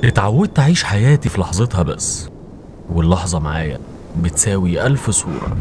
اتعودت أعيش حياتي في لحظتها بس واللحظة معايا بتساوي ألف صورة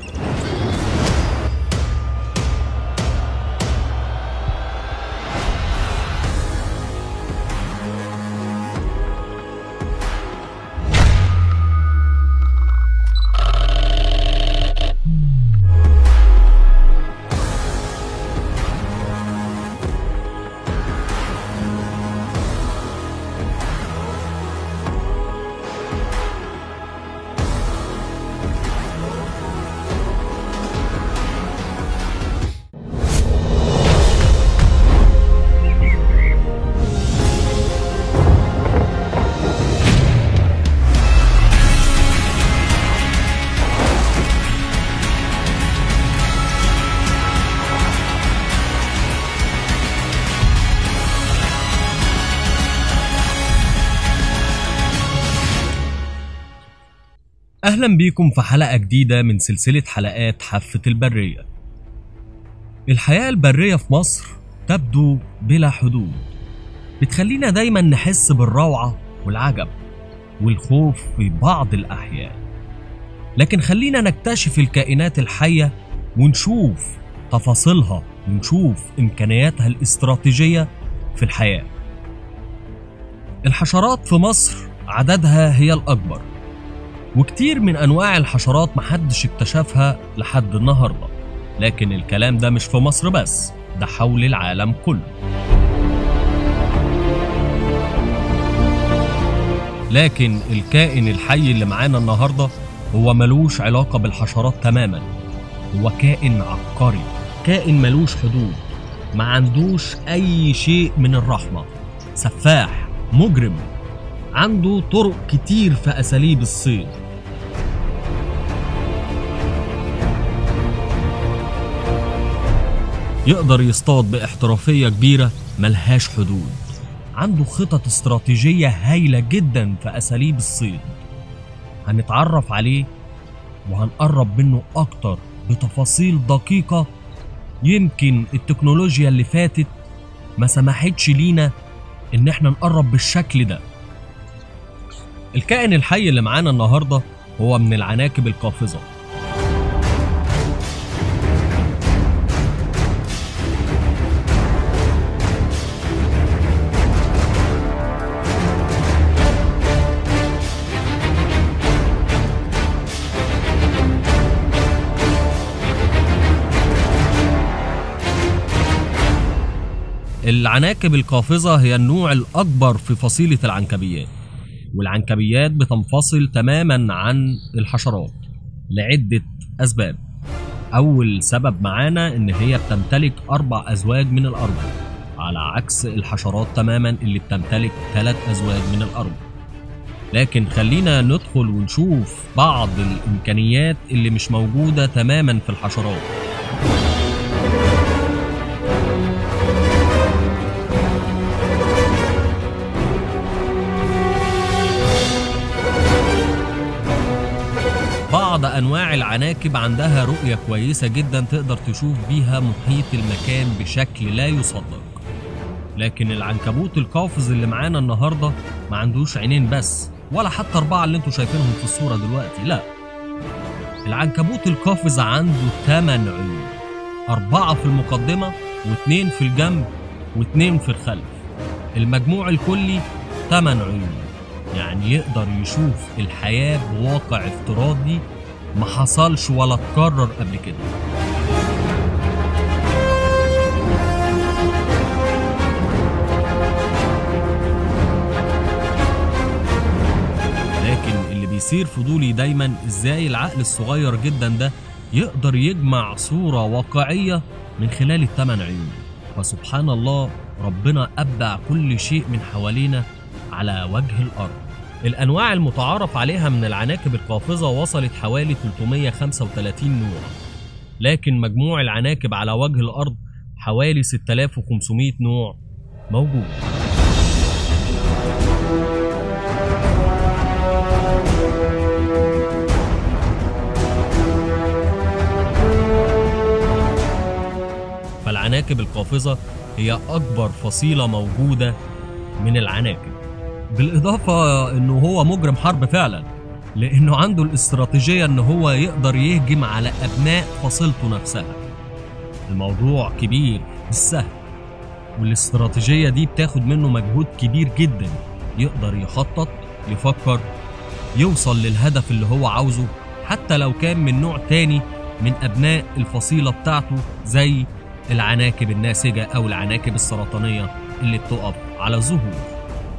أهلا بيكم في حلقة جديدة من سلسلة حلقات حافة البرية. الحياة البرية في مصر تبدو بلا حدود. بتخلينا دايما نحس بالروعة والعجب والخوف في بعض الأحيان. لكن خلينا نكتشف الكائنات الحية ونشوف تفاصيلها ونشوف إمكانياتها الاستراتيجية في الحياة. الحشرات في مصر عددها هي الأكبر وكتير من انواع الحشرات محدش اكتشفها لحد النهارده لكن الكلام ده مش في مصر بس ده حول العالم كله لكن الكائن الحي اللي معانا النهارده هو ملوش علاقة بالحشرات تماما هو كائن عبقري كائن ملوش حدود ما عندوش أي شيء من الرحمة سفاح مجرم عنده طرق كتير في أساليب الصيد يقدر يصطاد باحترافية كبيرة ملهاش حدود عنده خطط استراتيجية هايلة جدا في أساليب الصيد هنتعرف عليه وهنقرب منه أكتر بتفاصيل دقيقة يمكن التكنولوجيا اللي فاتت ما سمحتش لينا إن احنا نقرب بالشكل ده الكائن الحي اللي معانا النهاردة هو من العناكب القافزة العناكب القافزة هي النوع الأكبر في فصيلة العنكبيات والعنكبيات بتنفصل تماما عن الحشرات لعدة أسباب أول سبب معانا إن هي بتمتلك أربع أزواج من الأرض على عكس الحشرات تماما اللي بتمتلك ثلاث أزواج من الأرض لكن خلينا ندخل ونشوف بعض الإمكانيات اللي مش موجودة تماما في الحشرات بعض أنواع العناكب عندها رؤية كويسة جدا تقدر تشوف بيها محيط المكان بشكل لا يصدق لكن العنكبوت القافز اللي معانا النهاردة ما عندوش عينين بس ولا حتى أربعة اللي انتوا شايفينهم في الصورة دلوقتي لا العنكبوت القافز عنده ثمان عيون أربعة في المقدمة واثنين في الجنب واثنين في الخلف المجموع الكلي ثمان عيون يعني يقدر يشوف الحياة بواقع افتراضي ما حصلش ولا اتكرر قبل كده لكن اللي بيصير فضولي دايما ازاي العقل الصغير جدا ده يقدر يجمع صورة واقعية من خلال الثمان عيون فسبحان الله ربنا أبدع كل شيء من حوالينا على وجه الأرض الأنواع المتعارف عليها من العناكب القافزة وصلت حوالي 335 نوع لكن مجموع العناكب على وجه الأرض حوالي 6500 نوع موجود فالعناكب القافزة هي أكبر فصيلة موجودة من العناكب بالاضافه انه هو مجرم حرب فعلا لانه عنده الاستراتيجيه ان هو يقدر يهجم على ابناء فصيلته نفسها الموضوع كبير مش سهل والاستراتيجيه دي بتاخد منه مجهود كبير جدا يقدر يخطط يفكر يوصل للهدف اللي هو عاوزه حتى لو كان من نوع تاني من ابناء الفصيله بتاعته زي العناكب الناسجه او العناكب السرطانيه اللي بتقف على الظهور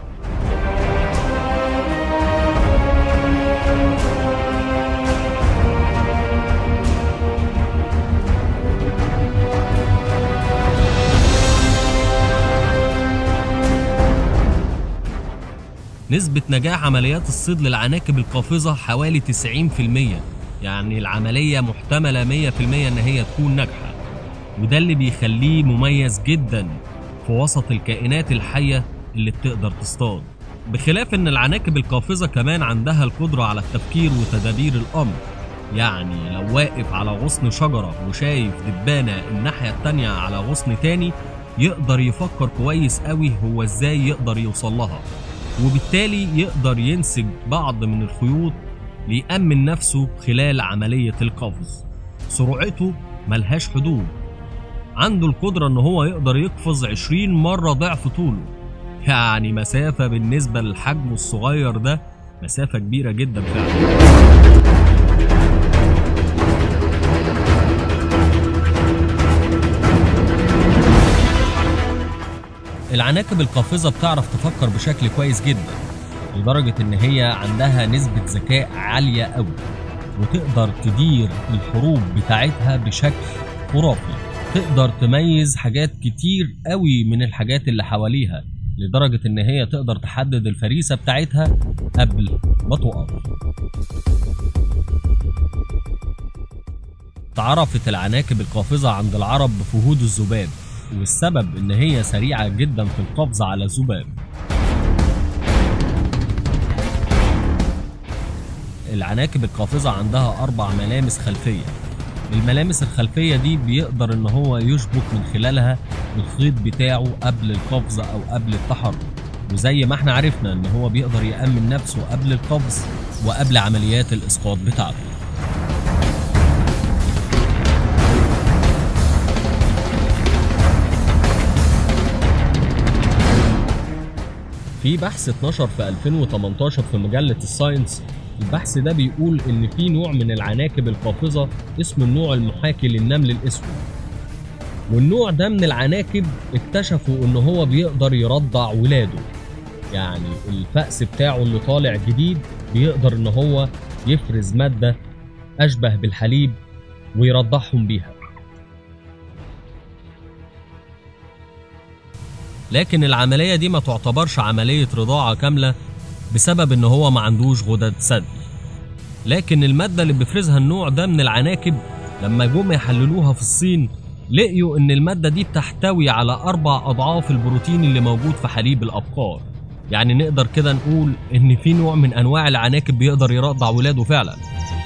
نسبة نجاح عمليات الصيد للعناكب القافزة حوالي 90% يعني العملية محتملة 100% إن هي تكون ناجحة وده اللي بيخليه مميز جدا في وسط الكائنات الحية اللي بتقدر تصطاد بخلاف إن العناكب القافزة كمان عندها القدرة على التفكير وتدابير الأمر يعني لو واقف على غصن شجرة وشايف دبانة الناحية التانية على غصن تاني يقدر يفكر كويس قوي هو ازاي يقدر يوصل لها وبالتالي يقدر ينسج بعض من الخيوط ليأمن نفسه خلال عملية القفز سرعته ملهاش حدود عنده القدرة ان هو يقدر يقفز 20 مرة ضعف طوله يعني مسافة بالنسبة للحجم الصغير ده مسافة كبيرة جدا فعلا العناكب القافزة بتعرف تفكر بشكل كويس جدا لدرجة إن هي عندها نسبة ذكاء عالية أوي وتقدر تدير الحروب بتاعتها بشكل خرافي تقدر تميز حاجات كتير قوي من الحاجات اللي حواليها لدرجة إن هي تقدر تحدد الفريسة بتاعتها قبل ما تقف تعرفت العناكب القافزة عند العرب بفهود الذباب والسبب إن هي سريعة جدا في القفز على الذباب العناكب القافزة عندها أربع ملامس خلفية الملامس الخلفية دي بيقدر إن هو يشبك من خلالها الخيط بتاعه قبل القفز أو قبل التحرك وزي ما احنا عرفنا إن هو بيقدر يأمن نفسه قبل القفز وقبل عمليات الإسقاط بتاعته في بحث اتنشر في 2018 في مجلة الساينس البحث ده بيقول إن في نوع من العناكب القافزة اسمه النوع المحاكي للنمل الأسود والنوع ده من العناكب اكتشفوا إن هو بيقدر يرضع ولاده يعني الفأس بتاعه اللي طالع جديد بيقدر إن هو يفرز مادة أشبه بالحليب ويرضعهم بيها لكن العملية دي ما تعتبرش عملية رضاعة كاملة بسبب ان هو ما عندوش غدد ثدي لكن المادة اللي بيفرزها النوع ده من العناكب لما جم يحللوها في الصين لقيوا ان المادة دي بتحتوي على اربع اضعاف البروتين اللي موجود في حليب الابقار يعني نقدر كده نقول ان في نوع من انواع العناكب بيقدر يرضع ولاده فعلا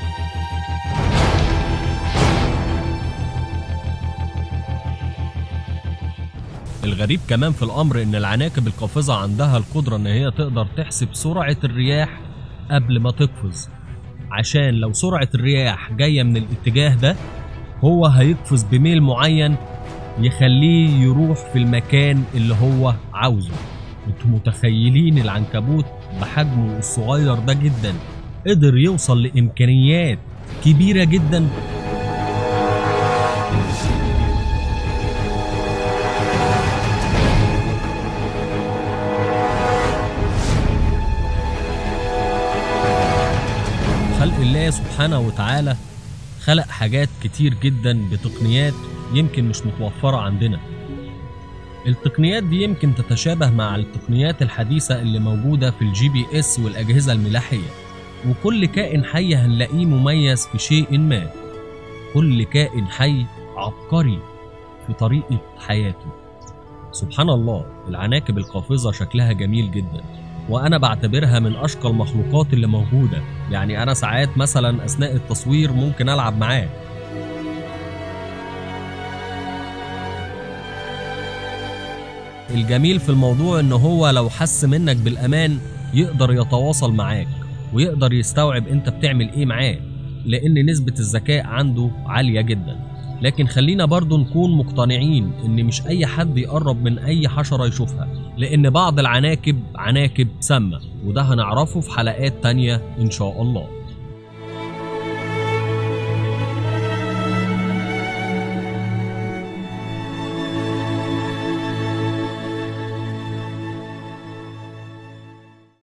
الغريب كمان في الامر ان العناكب القافزه عندها القدره ان هي تقدر تحسب سرعه الرياح قبل ما تقفز عشان لو سرعه الرياح جايه من الاتجاه ده هو هيقفز بميل معين يخليه يروح في المكان اللي هو عاوزه انتوا متخيلين العنكبوت بحجمه الصغير ده جدا قدر يوصل لامكانيات كبيره جدا خلق الله سبحانه وتعالى خلق حاجات كتير جدا بتقنيات يمكن مش متوفرة عندنا التقنيات دي يمكن تتشابه مع التقنيات الحديثة اللي موجودة في الجي بي اس والأجهزة الملاحية وكل كائن حي هنلاقيه مميز في شيء ما كل كائن حي عبقري في طريقة حياته سبحان الله العناكب القافزة شكلها جميل جدا وأنا بعتبرها من أشقى المخلوقات اللي موجودة يعني أنا ساعات مثلا أثناء التصوير ممكن ألعب معاه الجميل في الموضوع ان هو لو حس منك بالامان يقدر يتواصل معاك ويقدر يستوعب انت بتعمل ايه معاه لان نسبة الذكاء عنده عالية جدا لكن خلينا برضو نكون مقتنعين ان مش اي حد يقرب من اي حشرة يشوفها لان بعض العناكب عناكب سامة وده هنعرفه في حلقات تانية ان شاء الله